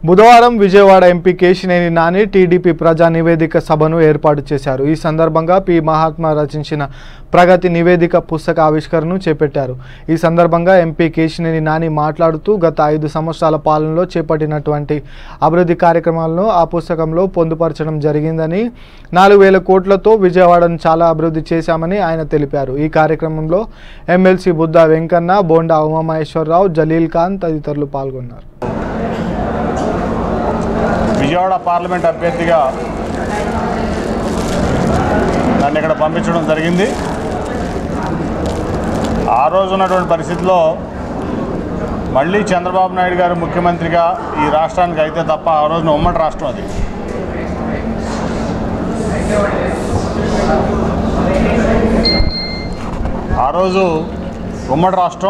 బుధవారం Vijayawada MP Kesineni Nani TDP ప్రజా నివేదిక సభను ఏర్పాటు చేశారు ఈ సందర్భంగా పి మహాత్మా రచించిన ప్రగతి నివేదిక పుస్తక ఆవిష్కరణను చేపట్టారు ఈ సందర్భంగా ఎంపీ కేశినేని నాని మాట్లాడుతూ గత ఐదు సంవత్సరాల పాలనలో చేపట్టినటువంటి అభివృద్ధి కార్యక్రమాలను ఆ పుస్తకంలో పొందుపరచడం జరిగిందని నాలుగు వేల కోట్లతో విజయవాడను చాలా అభివృద్ధి చేశామని ఆయన తెలిపారు ఈ కార్యక్రమంలో ఎమ్మెల్సీ బుద్ధా వెంకన్న బోండా ఉమామహేశ్వరరావు జలీల్ ఖాన్ తదితరులు పాల్గొన్నారు విజయవాడ పార్లమెంట్ అభ్యర్థిగా నన్ను ఇక్కడ పంపించడం జరిగింది ఆ రోజు ఉన్నటువంటి పరిస్థితిలో మళ్ళీ చంద్రబాబు నాయుడు గారు ముఖ్యమంత్రిగా ఈ రాష్ట్రానికి అయితే తప్ప ఆ రోజున ఉమ్మడి రాష్ట్రం అది ఆ రోజు ఉమ్మడి రాష్ట్రం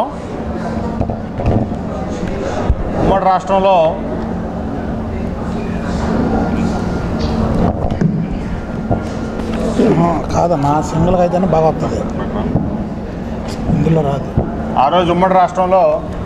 ఉమ్మడి రాష్ట్రంలో ఆ, కాదమ్మా సింగిల్గా అయితేనే బాగా వస్తుంది ఇందులో రాదు ఆ రోజు ఉమ్మడి రాష్ట్రంలో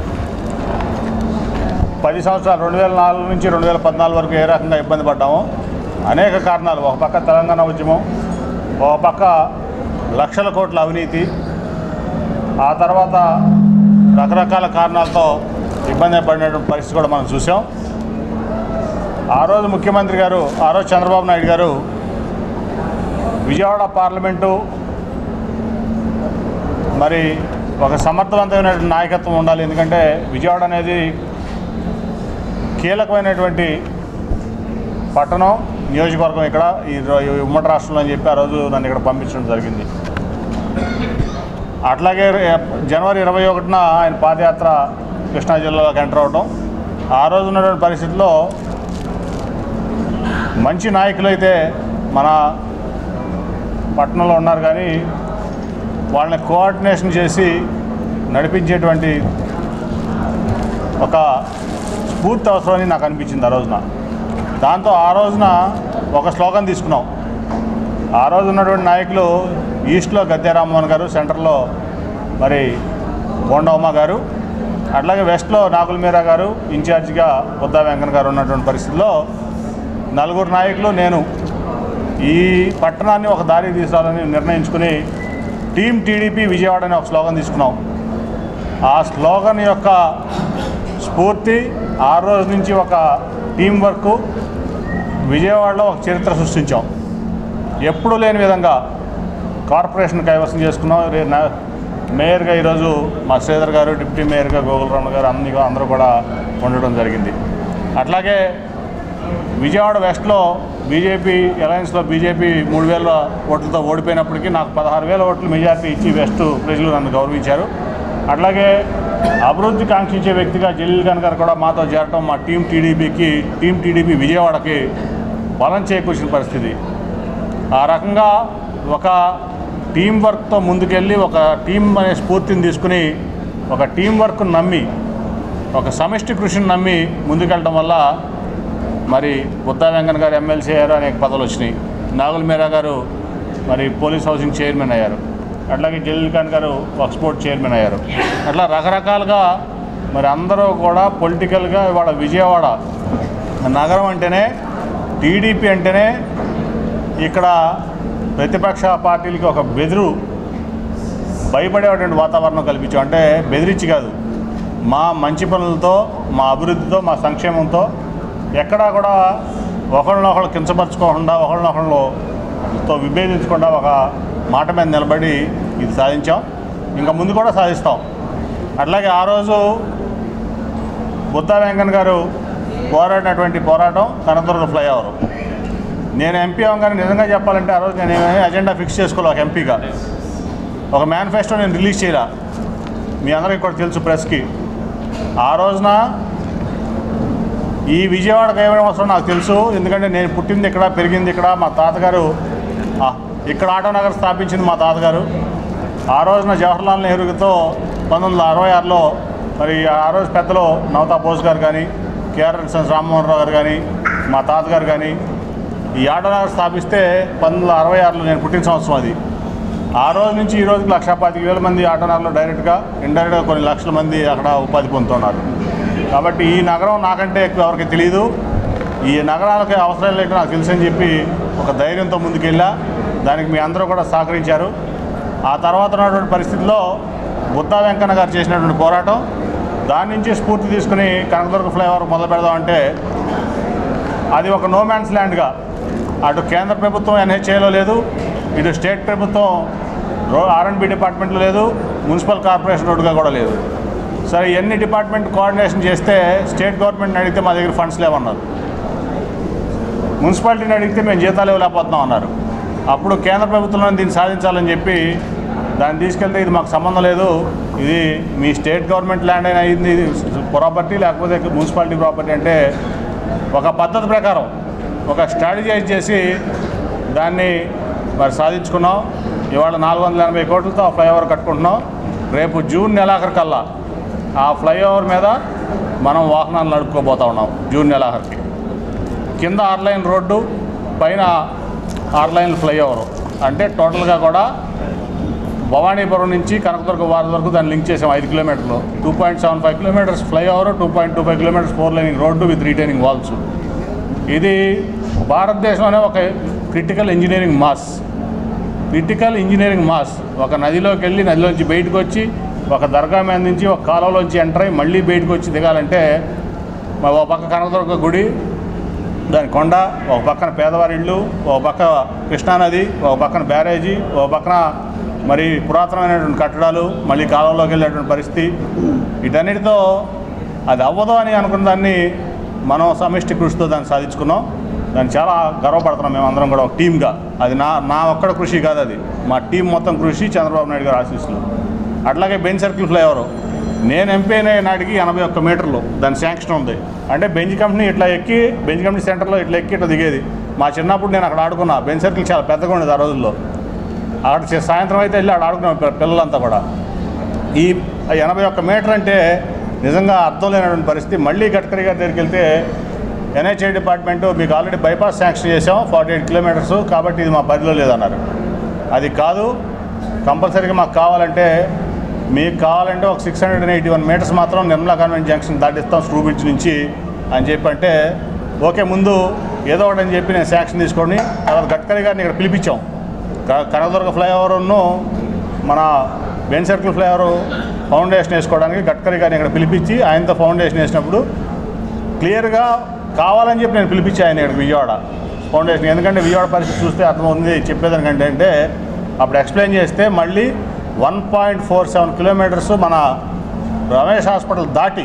పది సంవత్సరాలు రెండు వేల నాలుగు నుంచి రెండు వేల పద్నాలుగు వరకు ఏ రకంగా ఇబ్బంది పడ్డామో అనేక కారణాలు ఒక పక్క తెలంగాణ ఉద్యమం ఒక పక్క లక్షల కోట్ల అవినీతి ఆ తర్వాత రకరకాల కారణాలతో ఇబ్బంది పడినటువంటి పరిస్థితి కూడా మనం చూసాం ఆ రోజు ముఖ్యమంత్రి గారు ఆ రోజు చంద్రబాబు నాయుడు గారు విజయవాడ పార్లమెంటు మరి ఒక సమర్థవంతమైన నాయకత్వం ఉండాలి ఎందుకంటే విజయవాడ అనేది కీలకమైనటువంటి పట్టణం నియోజకవర్గం ఇక్కడ ఈ రో- ఈ ఉమ్మడి రాష్ట్రంలో అని చెప్పి ఆ రోజు నన్ను ఇక్కడ పంపించడం జరిగింది అట్లాగే రే- జనవరి ఇరవై ఒకటిన ఆయన పాదయాత్ర కృష్ణా జిల్లాలోకి ఎంటర్ అవడం ఆ రోజు ఉన్నటువంటి పరిస్థితుల్లో మంచి నాయకులు అయితే మన పట్టణంలో ఉన్నారు కానీ వాళ్ళని కోఆర్డినేషన్ చేసి నడిపించేటువంటి ఒక స్ఫూర్తి అవసరమని నాకు అనిపించింది ఆ రోజున దాంతో ఆ రోజున ఒక స్లోగన్ తీసుకున్నాం ఆ రోజు ఉన్నటువంటి నాయకులు ఈస్ట్లో గద్దె రామ్మోహన్ గారు సెంటర్లో మరి బోండమ్మ గారు అట్లాగే వెస్ట్లో నాగుల మీరా గారు ఇన్ఛార్జిగా బుద్ధా వెంకన్న గారు ఉన్నటువంటి పరిస్థితుల్లో నలుగురు నాయకులు నేను ఈ పట్టణాన్ని ఒక దారి తీసుకురావాలని నిర్ణయించుకుని టీం టీడీపీ విజయవాడ అనే ఒక స్లోగన్ తీసుకున్నాం ఆ స్లోగన్ యొక్క స్ఫూర్తి ఆ రోజు నుంచి ఒక టీం వర్క్ విజయవాడలో ఒక చరిత్ర సృష్టించాం ఎప్పుడూ లేని విధంగా కార్పొరేషన్ కైవసం చేసుకున్నాం రే- నా- మేయర్గా ఈరోజు మా శ్రీధర్ గారు డిప్యూటీ మేయర్గా గోగులరామ గారు అన్ని అందరూ కూడా ఉండడం జరిగింది అట్లాగే విజయవాడ వెస్ట్లో బీజేపీ అలయన్స్లో బీజేపీ మూడు వేల ఓట్లతో ఓడిపోయినప్పటికీ నాకు పదహారు వేల ఓట్లు మెజార్టీ ఇచ్చి వెస్ట్ ప్రజలు నన్ను గౌరవించారు అట్లాగే అభివృద్ధి కాంక్షించే వ్యక్తిగా జలీల్ ఖాన్ గారు కూడా మాతో చేరటం మా టీం టీడీపీకి టీం టీడీపీ విజయవాడకి బలం చేకూర్చిన పరిస్థితి ఆ రకంగా ఒక టీం వర్క్తో ముందుకెళ్ళి ఒక టీం అనే స్ఫూర్తిని తీసుకుని ఒక టీం వర్క్ నమ్మి ఒక సమిష్టి కృషిని నమ్మి ముందుకెళ్ళడం వల్ల మరి బుద్ధా వెంకన్న గారు ఎమ్మెల్సీ అయ్యారు అనేక పదవులు వచ్చినాయి నాగుల్ మీరా గారు మరి పోలీస్ హౌసింగ్ చైర్మన్ అయ్యారు అట్లాగే జలీల్ ఖాన్ గారు ఎక్స్పోర్ట్ చైర్మన్ అయ్యారు అట్లా రకరకాలుగా మరి అందరూ కూడా పొలిటికల్గా ఇవాళ విజయవాడ నగరం అంటేనే టీడీపీ అంటేనే ఇక్కడ ప్రతిపక్ష పార్టీలకి ఒక బెదురు భయపడేటువంటి వాతావరణం కల్పించాం అంటే బెదిరించి కాదు మా మంచి పనులతో మా అభివృద్ధితో మా సంక్షేమంతో ఎక్కడా కూడా ఒకళ్ళనొకళ్ళు కించపరచుకోకుండా ఒకళ్ళనొకళ్ళతో విభేదించకుండా ఒక మాట మీద నిలబడి ఇది సాధించాం ఇంకా ముందు కూడా సాధిస్తాం అట్లాగే ఆ రోజు బుద్ధా వెంకన్న గారు పోరాడినటువంటి పోరాటం కనతూరు ఫ్లైఓవర్ నేను ఎంపీ అవ్వగానే నిజంగా చెప్పాలంటే ఆ రోజు నేను ఏమీ అజెండా ఫిక్స్ చేసుకోవాలి ఒక ఎంపీగా ఒక మేనిఫెస్టో నేను రిలీజ్ చేయరా మీ అందరికీ కూడా తెలుసు ప్రెస్కి ఆ రోజున ఈ విజయవాడకు ఏమైనా అవసరం నాకు తెలుసు ఎందుకంటే నేను పుట్టింది ఇక్కడ పెరిగింది ఇక్కడ మా తాతగారు ఆ, ఇక్కడ ఆటో నగర్ స్థాపించింది మా తాతగారు ఆ రోజున జవహర్లాల్ నెహ్రూతో పంతొమ్మిది వందల అరవై ఆరులో మరి ఆ రోజు పెద్దలు నవతా బోస్ గారు కానీ కేఆర్ఎస్ రామ్మోహన్ రావు గారు కానీ మా తాతగారు కానీ ఈ ఆటో నగర్ స్థాపిస్తే పంతొమ్మిది వందల అరవై ఆరులో నేను పుట్టిన సంవత్సరం అది ఆ రోజు నుంచి ఈ రోజుకి లక్ష పాతిక వేల మంది ఆటో నగర్లో డైరెక్ట్గా ఇండైరెక్ట్గా కొన్ని లక్షల మంది అక్కడ ఉపాధి పొందుతున్నారు కాబట్టి ఈ నగరం నాకంటే ఎక్కువ ఎవరికి తెలియదు ఈ నగరాలకి అవసరం లేక నాకు తెలుసని చెప్పి ఒక ధైర్యంతో ముందుకెళ్ళా దానికి మీ అందరూ కూడా సహకరించారు ఆ తర్వాత ఉన్నటువంటి పరిస్థితుల్లో బుద్ధా వెంకన్న గారు చేసినటువంటి పోరాటం దాని నుంచి స్ఫూర్తి తీసుకుని కనకదుర్గ ఫ్లైఓవర్ మొదలు పెడదామంటే అది ఒక నో మ్యాన్స్ ల్యాండ్గా అటు కేంద్ర ప్రభుత్వం ఎన్హెచ్ఏలో లేదు ఇటు స్టేట్ ప్రభుత్వం రో ఆర్ఎండ్బి డిపార్ట్మెంట్లో లేదు మున్సిపల్ కార్పొరేషన్ రోడ్డుగా కూడా లేదు సరే ఎన్ని డిపార్ట్మెంట్ కోఆర్డినేషన్ చేస్తే స్టేట్ గవర్నమెంట్ని అడిగితే మా దగ్గర ఫండ్స్ లేవన్నారు మున్సిపాలిటీని అడిగితే మేము జీతాలు ఇవ్వలేకపోతున్నాం అన్నారు అప్పుడు కేంద్ర ప్రభుత్వంలో దీన్ని సాధించాలని చెప్పి దాన్ని తీసుకెళ్తే ఇది మాకు సంబంధం లేదు ఇది మీ స్టేట్ గవర్నమెంట్ ల్యాండ్ అయినా అయింది ప్రాపర్టీ లేకపోతే మున్సిపాలిటీ ప్రాపర్టీ అంటే ఒక పద్ధతి ప్రకారం ఒక స్ట్రాటజైజ్ చేసి దాన్ని మరి సాధించుకున్నాం ఇవాళ నాలుగు వందల ఎనభై కోట్లతో ఆ ఫ్లైఓవర్ కట్టుకుంటున్నాం రేపు జూన్ నెలాఖరు కల్లా ఆ ఫ్లైఓవర్ మీద మనం వాహనాలు నడుపుకోబోతా ఉన్నాం జూన్ నెలాఖరికి కింద ఆర్లైన్ రోడ్డు పైన ఆర్లైన్ ఫ్లైఓవర్ అంటే టోటల్గా కూడా భవానీపురం నుంచి కనకదుర్గ వారి వరకు దాన్ని లింక్ చేసాం ఐదు కిలోమీటర్లు two point seven five kilometres flyover two point two five kilometres four lining road with retaining walls ఇది భారతదేశంలోనే ఒక critical engineering mass critical engineering mass ఒక నదిలోకి వెళ్ళి నదిలోంచి బయటకు వచ్చి ఒక దర్గా మీద నుంచి ఒక కాలువలోంచి ఎంటర్ అయ్యి మళ్ళీ బయటకు వచ్చి దిగాలంటే మా ఒక పక్క కనకదుర్గ గుడి దాని కొండ ఒక పక్కన పేదవారి ఇళ్ళు ఒక పక్క కృష్ణానది ఒక పక్కన బ్యారేజీ ఒక పక్కన మరి పురాతనమైనటువంటి కట్టడాలు మళ్ళీ కాలంలోకి వెళ్ళేటువంటి పరిస్థితి వీటన్నిటితో అది అవ్వదు అని అనుకున్న దాన్ని మనం సమిష్టి కృషితో దాన్ని సాధించుకున్నాం దాన్ని చాలా గర్వపడుతున్నాం మేమందరం కూడా ఒక టీమ్గా అది నా నా ఒక్కడ కృషి కాదు అది మా టీం మొత్తం కృషి చంద్రబాబు నాయుడు గారు ఆశీస్సులు అట్లాగే బెంచ్ సర్కిల్ ఫ్లైఓవర్ నేను ఎంపీ అయిన నాటికి ఎనభై ఒక్క మీటర్లు దాని శాంక్షన్ ఉంది అంటే బెంచ్ కంపెనీ ఇట్లా ఎక్కి బెంచ్ కంపెనీ సెంటర్లో ఇట్లా ఎక్కి ఇట్లా దిగేది మా చిన్నప్పుడు నేను అక్కడ ఆడుకున్నా బెంచ్ సర్కిల్ చాలా పెద్దగా ఉండేది ఆ రోజుల్లో అక్కడ చే- సాయంత్రం అయితే వెళ్ళి అక్కడ ఆడుకున్నాం పి- పిల్లలంతా కూడా ఈ ఎనభై ఒక్క మీటర్ అంటే నిజంగా అర్థం లేనటువంటి పరిస్థితి మళ్ళీ గడ్కరీ గారి దగ్గరికి వెళ్తే ఎన్హెచ్ఐ డిపార్ట్మెంట్ మీకు ఆల్రెడీ బైపాస్ శాంక్షన్ చేసాం ఫార్టీ ఎయిట్ కిలోమీటర్స్ కాబట్టి ఇది మా పరిధిలో లేదన్నారు అది కాదు కంపల్సరీగా మాకు కావాలంటే మీకు కావాలంటే ఒక six hundred and eighty one metres మాత్రం నిర్మలా కాన్వెంట్ జంక్షన్ దాటిస్తాం స్క్రూ బ్రిడ్జ్ నుంచి అని చెప్పి అంటే ఓకే ముందు ఏదో ఒకటి అని చెప్పి నేను శాంక్షన్ తీసుకొని తర్వాత గడ్కరీ గారిని ఇక్కడ పిలిపించాం క- కనకదుర్గ ఫ్లైఓవర్ను మన బెన్ సర్కిల్ ఫ్లైఓవర్ ఫౌండేషన్ వేసుకోవడానికి గడ్కరీ గారిని ఇక్కడ పిలిపించి ఆయనతో ఫౌండేషన్ వేసినప్పుడు క్లియర్గా కావాలని చెప్పి నేను పిలిపించి ఆయన ఇక్కడికి విజయవాడ ఫౌండేషన్ ఎందుకంటే విజయవాడ పరిస్థితి చూస్తే అర్థమవుతుంది చెప్పేదానికంటే అంటే అప్పుడు ఎక్స్ప్లెయిన్ చేస్తే మళ్ళీ one point four seven kilometres మన రమేష్ హాస్పిటల్ దాటి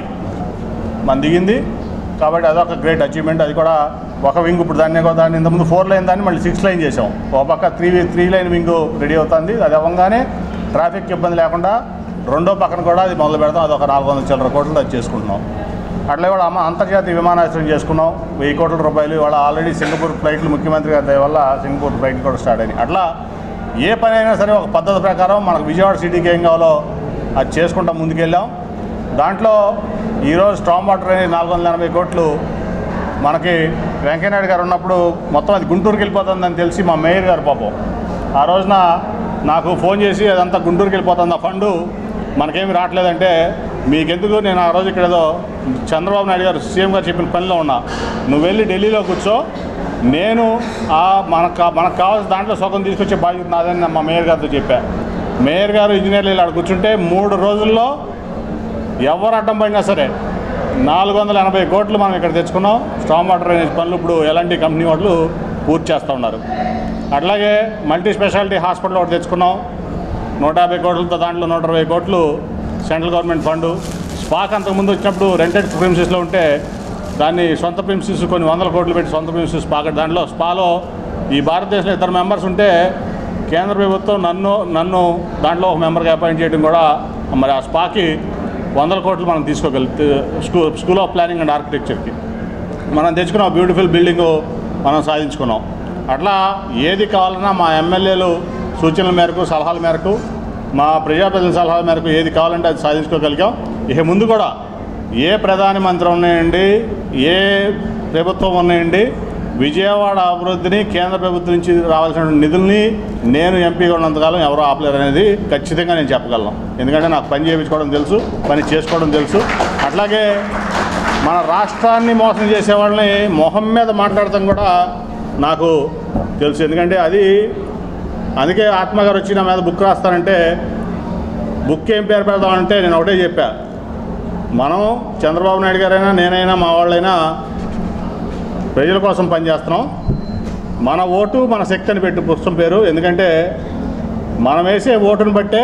మన దిగింది కాబట్టి అదొక గ్రేట్ అచీవ్మెంట్ అది కూడా ఒక వింగ్ ఇప్పుడు దాన్ని కూడా దాన్ని ఇంతకుముందు ఫోర్ లైన్ దాన్ని మళ్ళీ సిక్స్ లైన్ చేసాం ఒక పక్క three three line wing ready అవుతుంది అది అవ్వగానే ట్రాఫిక్ ఇబ్బంది లేకుండా రెండో పక్కన కూడా అది మొదలు పెడతాం అది ఒక నాలుగు వందల చిల్లర కోట్లు అది చేసుకుంటున్నాం అట్లా కూడా అమ్మ అంతర్జాతీయ విమానాశ్రయం చేసుకున్నాం వెయ్యి కోట్ల రూపాయలు ఇవాళ ఆల్రెడీ సింగపూర్ ఫ్లైట్లు ముఖ్యమంత్రి గారి దయ వల్ల సింగపూర్ ఫ్లైట్ కూడా స్టార్ట్ అయినాయి అట్లా ఏ పని అయినా సరే ఒక పద్ధతి ప్రకారం మనకు విజయవాడ సిటీకి ఏం కావాలో అది చేసుకుంటా ముందుకెళ్ళాం దాంట్లో ఈరోజు స్ట్రాంగ్ వాటర్ అనేది నాలుగు వందల ఎనభై కోట్లు మనకి వెంకయ్యనాయుడు గారు ఉన్నప్పుడు మొత్తం అది గుంటూరుకి వెళ్ళిపోతుందని తెలిసి మా మేయర్ గారు పాపం ఆ రోజున నాకు ఫోన్ చేసి అదంతా గుంటూరుకి వెళ్ళిపోతుంది ఆ ఫండు మనకేమి రావట్లేదంటే మీకెందుకు నేను ఆ రోజు ఇక్కడ ఏదో చంద్రబాబు నాయుడు గారు సీఎం గారు చెప్పిన పనిలో ఉన్నా నువ్వు వెళ్ళి ఢిల్లీలో కూర్చో నేను ఆ మనకు కా- మనకు కావాల్సిన దాంట్లో సగం తీసుకొచ్చే బాధ్యత నాదని మా మేయర్ గారితో చెప్పా మేయర్ గారు ఇంజనీర్లు ఇలా కూర్చుంటే మూడు రోజుల్లో ఎవరు అడ్డం పడినా సరే నాలుగు వందల ఎనభై కోట్లు మనం ఇక్కడ తెచ్చుకున్నాం స్ట్రాంగ్ వాటర్ డ్రైనేజ్ పనులు ఇప్పుడు ఎలాంటి కంపెనీ వాళ్ళు పూర్తి చేస్తూ ఉన్నారు అట్లాగే మల్టీ స్పెషాలిటీ హాస్పిటల్ ఒకటి తెచ్చుకున్నాం నూట యాభై కోట్లతో దాంట్లో నూట ఇరవై కోట్లు సెంట్రల్ గవర్నమెంట్ ఫండ్ స్పాక్ అంతకుముందు వచ్చినప్పుడు రెంటెడ్ ప్రిమిసెస్లో ఉంటే దాన్ని సొంత ప్రిమిసెస్ కొన్ని వందల కోట్లు పెట్టి సొంత ప్రిమిసెస్ స్పాక్ దాంట్లో స్పాలో ఈ భారతదేశంలో ఇద్దరు మెంబర్స్ ఉంటే కేంద్ర ప్రభుత్వం నన్ను నన్ను దాంట్లో ఒక మెంబర్గా అపాయింట్ చేయడం కూడా మరి ఆ స్పాకి వందల కోట్లు మనం తీసుకోగలి స్కూ స్కూల్ ఆఫ్ ప్లానింగ్ అండ్ ఆర్కిటెక్చర్కి మనం తెచ్చుకున్న బ్యూటిఫుల్ బిల్డింగ్ మనం సాధించుకున్నాం అట్లా ఏది కావాలన్నా మా ఎమ్మెల్యేలు సూచనల మేరకు సలహాల మేరకు మా ప్రజాప్రతినిధుల సలహాల మేరకు ఏది కావాలంటే అది సాధించుకోగలిగాం ఇక ముందు కూడా ఏ ప్రధాని మంత్రి ఉన్నాయండి ఏ ప్రభుత్వం ఉన్నాయండి విజయవాడ అభివృద్ధిని కేంద్ర ప్రభుత్వం నుంచి రావాల్సిన నిధుల్ని నేను ఎంపీగా ఉన్నంతకాలం ఎవరో ఆపలేరు అనేది ఖచ్చితంగా నేను చెప్పగలను ఎందుకంటే నాకు పని చేయించుకోవడం తెలుసు పని చేసుకోవడం తెలుసు అట్లాగే మన రాష్ట్రాన్ని మోసం చేసే వాళ్ళని మొహం మీద మాట్లాడటం కూడా నాకు తెలుసు ఎందుకంటే అది అందుకే ఆత్మగారు వచ్చి నా మీద బుక్ రాస్తానంటే బుక్ ఏం పేరు పెడదామంటే నేను ఒకటే చెప్పా మనం చంద్రబాబు నాయుడు గారైనా నేనైనా మా వాళ్ళైనా ప్రజల కోసం పనిచేస్తున్నాం మన ఓటు మన శక్తి అని పెట్టి పుస్తకం పేరు ఎందుకంటే మనం వేసే ఓటుని బట్టే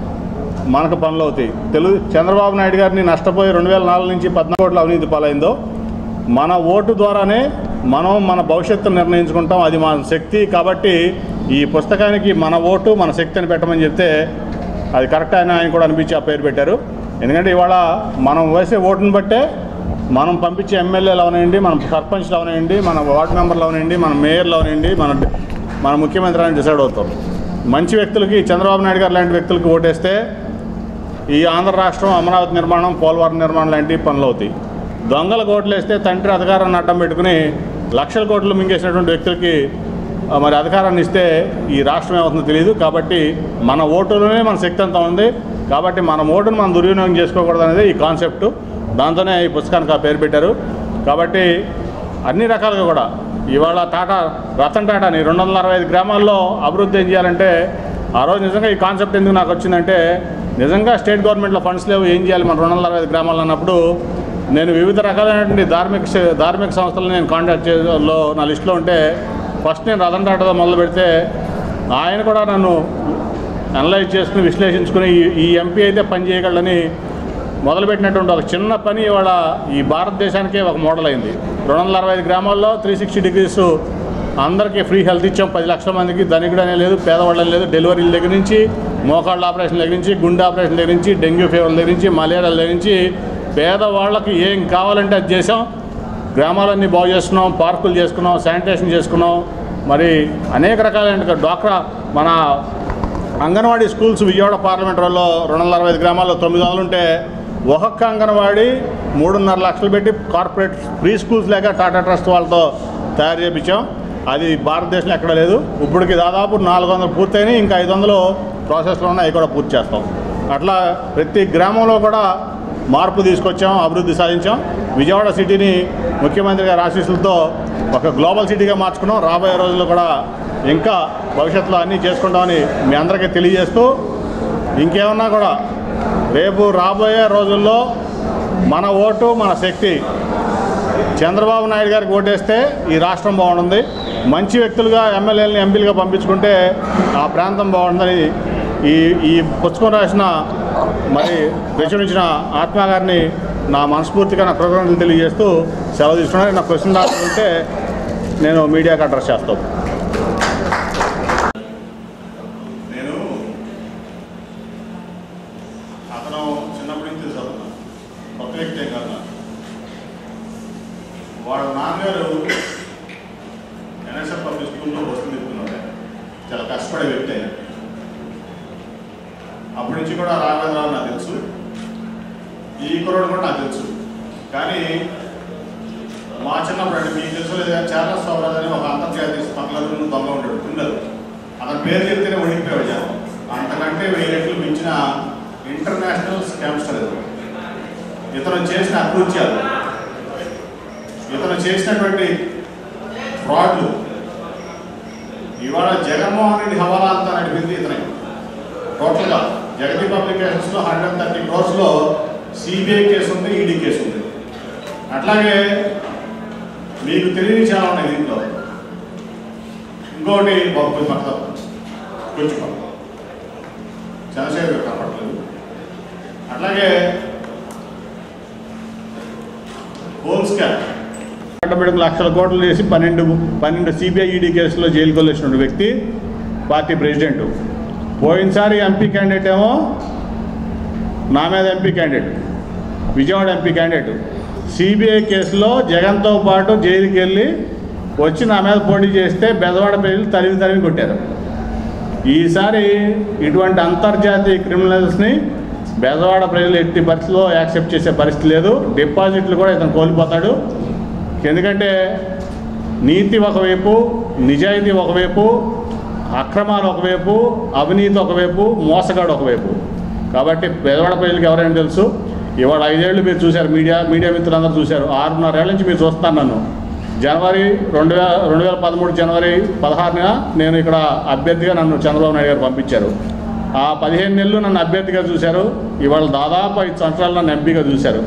మనకు పనులు అవుతాయి తెలుగు చంద్రబాబు నాయుడు గారిని నష్టపోయి రెండు వేల నాలుగు నుంచి పద్నాలుగు కోట్ల అవినీతి పాలైందో మన ఓటు ద్వారానే మనం మన భవిష్యత్తును నిర్ణయించుకుంటాం అది మన శక్తి కాబట్టి ఈ పుస్తకానికి మన ఓటు మన శక్తి అని పెట్టమని చెప్తే అది కరెక్ట్ అని ఆయన కూడా అనిపించి ఆ పేరు పెట్టారు ఎందుకంటే ఇవాళ మనం వేసే ఓటుని బట్టే మనం పంపించే ఎమ్మెల్యేలు అవనండి మన సర్పంచ్లు అవనండి మన వార్డు మెంబర్లు అవనండి మన మేయర్లు అవనండి మన మన ముఖ్యమంత్రి అని డిసైడ్ అవుతాం మంచి వ్యక్తులకి చంద్రబాబు నాయుడు గారు లాంటి వ్యక్తులకి ఓటేస్తే ఈ ఆంధ్ర రాష్ట్రం అమరావతి నిర్మాణం పోలవరం నిర్మాణం లాంటి పనులు అవుతాయి దొంగల కోట్లు వేస్తే తండ్రి అధికారాన్ని అడ్డం పెట్టుకుని లక్షల కోట్లు మింగేసినటువంటి వ్యక్తులకి ఆ, మరి అధికారాన్ని ఇస్తే ఈ రాష్ట్రం ఏమవుతుందో తెలియదు కాబట్టి మన ఓటులోనే మన శక్తి అంతా ఉంది కాబట్టి మన ఓటును మనం దుర్వినియోగం చేసుకోకూడదు అనేది ఈ కాన్సెప్ట్ దాంతోనే ఈ పుస్తకానికి ఆ పేరు పెట్టారు కాబట్టి అన్ని రకాలుగా కూడా ఇవాళ టాటా రతన్ టాటాని రెండు వందల అరవై ఐదు గ్రామాల్లో అభివృద్ధి ఏం చేయాలంటే ఆ రోజు నిజంగా ఈ కాన్సెప్ట్ ఎందుకు నాకు వచ్చిందంటే నిజంగా స్టేట్ గవర్నమెంట్లో ఫండ్స్ లేవు ఏం చేయాలి మన రెండు వందల అరవై ఐదు గ్రామాలు అన్నప్పుడు నేను వివిధ రకాలైనటువంటి ధార్మిక శ- ధార్మిక సంస్థలను నేను కాంటాక్ట్ చేయలో నా లిస్టులో ఉంటే ఫస్ట్ నేను రతన్ టాటాతో మొదలు పెడితే ఆయన కూడా నన్ను అనలైజ్ చేసుకుని విశ్లేషించుకుని ఈ- ఈ ఎంపీ అయితే పని చేయగలడని మొదలుపెట్టినటువంటి ఒక చిన్న పని ఇవాళ ఈ భారతదేశానికే ఒక మోడల్ అయింది రెండు వందల అరవై ఐదు గ్రామాల్లో త్రీ సిక్స్టీ డిగ్రీస్ అందరికీ ఫ్రీ హెల్త్ ఇచ్చాం పది లక్షల మందికి ధనికుడనే లేదు పేదవాళ్ళని లేదు డెలివరీల దగ్గర నుంచి మోకాళ్ళ ఆపరేషన్ దగ్గర నుంచి గుండె ఆపరేషన్ దగ్గర నుంచి డెంగ్యూ ఫీవర్ దగ్గర నుంచి మలేరియా దగ్గర నుంచి పేదవాళ్ళకి ఏం కావాలంటే అది చేసాం గ్రామాలన్నీ బాగు చేసుకున్నాం పార్కులు చేసుకున్నాం శానిటేషన్ చేసుకున్నాం మరి అనేక రకాలైన డ్వాక్రా మన అంగన్వాడీ స్కూల్స్ విజయవాడ పార్లమెంట్ రోడ్లో రెండు వందల అరవై ఐదు గ్రామాల్లో తొమ్మిది వందలు ఉంటే ఒక్కొక్క అంగన్వాడీ మూడున్నర లక్షలు పెట్టి కార్పొరేట్ ఫ్రీ స్కూల్స్ లేక టాటా ట్రస్ట్ వాళ్ళతో తయారు చేయించాం అది భారతదేశంలో ఎక్కడ లేదు ఇప్పటికి దాదాపు నాలుగు వందలు పూర్తయినాయి ఇంకా ఐదు వందలు ప్రాసెస్లో ఉన్నాయి అవి కూడా పూర్తి చేస్తాం అట్లా ప్రతి గ్రామంలో కూడా మార్పు తీసుకొచ్చాం అభివృద్ధి సాధించాం విజయవాడ సిటీని ముఖ్యమంత్రి గారి ఆశీస్సులతో ఒక గ్లోబల్ సిటీగా మార్చుకున్నాం రాబోయే రోజుల్లో కూడా ఇంకా భవిష్యత్తులో అన్నీ చేసుకుంటామని మీ అందరికీ తెలియజేస్తూ ఇంకేమన్నా కూడా రేపు రాబోయే రోజుల్లో మన ఓటు మన శక్తి చంద్రబాబు నాయుడు గారికి ఓటేస్తే ఈ రాష్ట్రం బాగుంటుంది మంచి వ్యక్తులుగా ఎమ్మెల్యేలని ఎంపీలుగా పంపించుకుంటే ఆ ప్రాంతం బాగుంటుందని ఈ ఈ పుస్తకం రాసిన మరి ప్రచురించిన ఆత్మ గారిని నా మనస్ఫూర్తిగా నా కృతజ్ఞతలు తెలియజేస్తూ సెలవు తీసుకున్నాను నా క్వశ్చన్ రాసుకుంటే నేను మీడియాకి అడ్రస్ చేస్తాను నేను అతను చిన్నప్పటి నుంచి చదువుతాను కొత్త వ్యక్తి ఏం కాదు నాకు. వాళ్ళ నాన్నగారు ఎన్ఎస్ఎఫ్ పబ్లిక్ స్కూల్లో వస్తుంది చెప్తున్నాడు చాలా కష్టపడే వ్యక్తి ఆయన అప్పటి నుంచి కూడా రాఘవేంద్రరావు నాకు తెలుసు ఈ కుర్రోడు కూడా నాకు తెలుసు కానీ మా చిన్నప్పుడు అంటే మీకు తెలుసు లేదా చాలా స్వరాజ్ అని ఒక అంతర్జాతీయ స్మగ్లర్ దొంగ ఉంటాడు ఉండదు అతని పేరు చెప్తేనే ఉడికిపోయాడు జనం అంతకంటే వెయ్యి రెట్లు మించిన ఇంటర్నేషనల్ స్కామ్స్టర్ ఇది ఇతను చేసిన అకృత్యాలు ఇతను చేసినటువంటి ఫ్రాడ్లు ఇవాళ జగన్మోహన్ రెడ్డి హవాలా అంతా నడిపింది ఇతనే టోటల్గా జగతి పబ్లికేషన్స్లో హండ్రెడ్ థర్టీ క్రోర్స్లో సిబిఐ కేసు ఉంది ఈడీ కేసు ఉంది అట్లాగే మీకు తెలియని చాలా ఉన్నాయి దీంట్లో ఇంకోటి బాబు కొంచెం పక్కన తప్పు. కొంచెం పక్కన. చంద్రశేఖర్ గారు కనపడలేదు అట్లాగే హోమ్ స్కాన్ ఆటోమేటిక్ లక్షల కోట్లు చేసి పన్నెండు పన్నెండు సిబిఐ ఈడీ కేసులో జైలుకి వెళ్ళిన వ్యక్తి పార్టీ ప్రెసిడెంట్ పోయినసారి ఎంపీ క్యాండిడేట్ ఏమో నా మీద MP candidate Vijayawada MP candidate CBI కేసులో జగన్తో పాటు జైలుకి వెళ్ళి వచ్చి నా మీద పోటీ చేస్తే బెదవాడ ప్రజలు తరిమి తరిమి కొట్టారు ఈసారి ఇటువంటి అంతర్జాతీయ క్రిమినల్స్ని బెజవాడ ప్రజలు ఎట్టి పరిస్థితిలో యాక్సెప్ట్ చేసే పరిస్థితి లేదు డిపాజిట్లు కూడా ఇతను కోల్పోతాడు ఎందుకంటే నీతి ఒకవైపు నిజాయితీ ఒకవైపు అక్రమాలు ఒకవైపు అవినీతి ఒకవైపు మోసగాడు ఒకవైపు కాబట్టి బెజవాడ ప్రజలకు ఎవరైనా తెలుసు ఇవాళ ఐదేళ్ళు మీరు చూశారు మీడియా మీడియా మిత్రులందరూ చూశారు ఆరున్నరేళ్ల నుంచి మీరు చూస్తాను నన్ను జనవరి రెండు వేల రెండు వేల పదమూడు జనవరి పదహారున నేను ఇక్కడ అభ్యర్థిగా నన్ను చంద్రబాబు నాయుడు గారు పంపించారు ఆ పదిహేను నెలలు నన్ను అభ్యర్థిగా చూశారు ఇవాళ దాదాపు ఐదు సంవత్సరాలు నన్ను ఎంపీగా చూశారు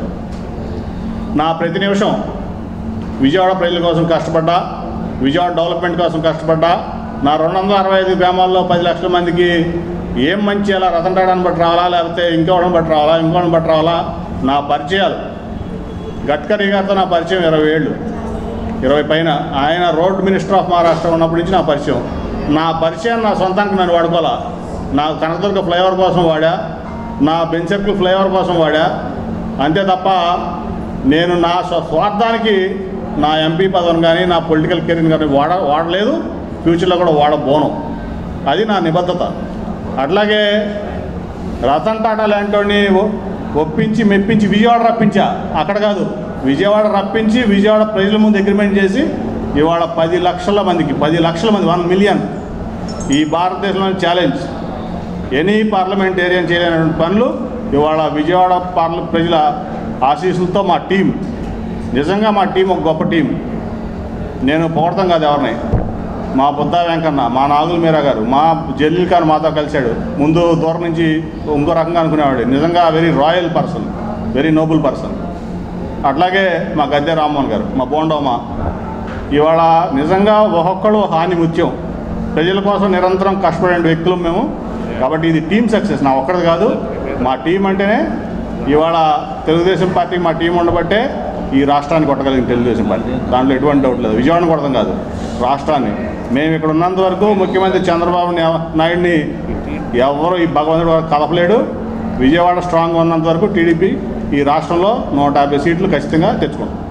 నా ప్రతి నిమిషం విజయవాడ ప్రజల కోసం కష్టపడ్డా విజయవాడ డెవలప్మెంట్ కోసం కష్టపడ్డా నా రెండు వందల అరవై ఐదు గ్రామాల్లో పది లక్షల మందికి ఏం మంచి చేయాలా రతన్ టాటాని బట్టి రావాలా లేకపోతే ఇంకోవడం బట్టి రావాలా ఇంకోవడం బట్టి రావాలా నా పరిచయాలు గడ్కరీ గారితో నా పరిచయం ఇరవై ఏళ్ళు ఇరవై పైన ఆయన రోడ్ మినిస్టర్ ఆఫ్ మహారాష్ట్ర ఉన్నప్పటి నుంచి నా పరిచయం నా పరిచయం నా సొంతానికి నన్ను వాడుకోవాలా నా కనకదుర్గ ఫ్లైఓవర్ కోసం వాడా నా బెంచ్ సర్కిల్ ఫ్లైఓవర్ కోసం వాడా అంతే తప్ప నేను నా స్వ- స్వార్థానికి నా ఎంపీ పదవిని కానీ నా పొలిటికల్ కెరీర్ కానీ వాడ వాడలేదు ఫ్యూచర్లో కూడా వాడబోను అది నా నిబద్ధత అట్లాగే రతన్ టాటా లాంటి ఒప్పించి మెప్పించి విజయవాడ రప్పించా అక్కడ కాదు విజయవాడ రప్పించి విజయవాడ ప్రజల ముందు అగ్రిమెంట్ చేసి ఇవాళ పది లక్షల మందికి పది లక్షల మంది వన్ మిలియన్ ఈ భారతదేశంలోని ఛాలెంజ్ ఎనీ పార్లమెంటేరియన్ చేయలేనటువంటి పనులు ఇవాళ విజయవాడ పార్ల ప్రజల ఆశీస్సులతో మా టీం నిజంగా మా టీం ఒక గొప్ప టీం నేను పొగడతాం కాదు ఎవరిని మా బుద్ధా వెంకన్న మా నాగుల మీరా గారు మా జలీల్ ఖాన్ మాతో కలిశాడు ముందు దూరం నుంచి ఇంకో రకంగా అనుకునేవాడు నిజంగా very royal person very noble person అట్లాగే మా గద్దె రామ్మోహన్ గారు మా బోండోమా ఇవాళ నిజంగా ఒక్కొక్కడు హాని ముత్యం ప్రజల కోసం నిరంతరం కష్టపడే వ్యక్తులు మేము కాబట్టి ఇది టీం సక్సెస్ నా ఒక్కడిది కాదు మా టీం అంటేనే ఇవాళ తెలుగుదేశం పార్టీ మా టీం ఉండబట్టే ఈ రాష్ట్రాన్ని కొట్టగలిగింది తెలుగుదేశం పార్టీ దాంట్లో ఎటువంటి డౌట్ లేదు విజయవాడని కొడతాం కాదు రాష్ట్రాన్ని మేము ఇక్కడ ఉన్నంత వరకు ముఖ్యమంత్రి చంద్రబాబు నా- నాయుడిని ఎవరు ఈ భగవంతుడు వరకు కలపలేడు విజయవాడ స్ట్రాంగ్ ఉన్నంత వరకు టీడీపీ ఈ రాష్ట్రంలో నూట యాభై సీట్లు ఖచ్చితంగా తెచ్చుకుంటాం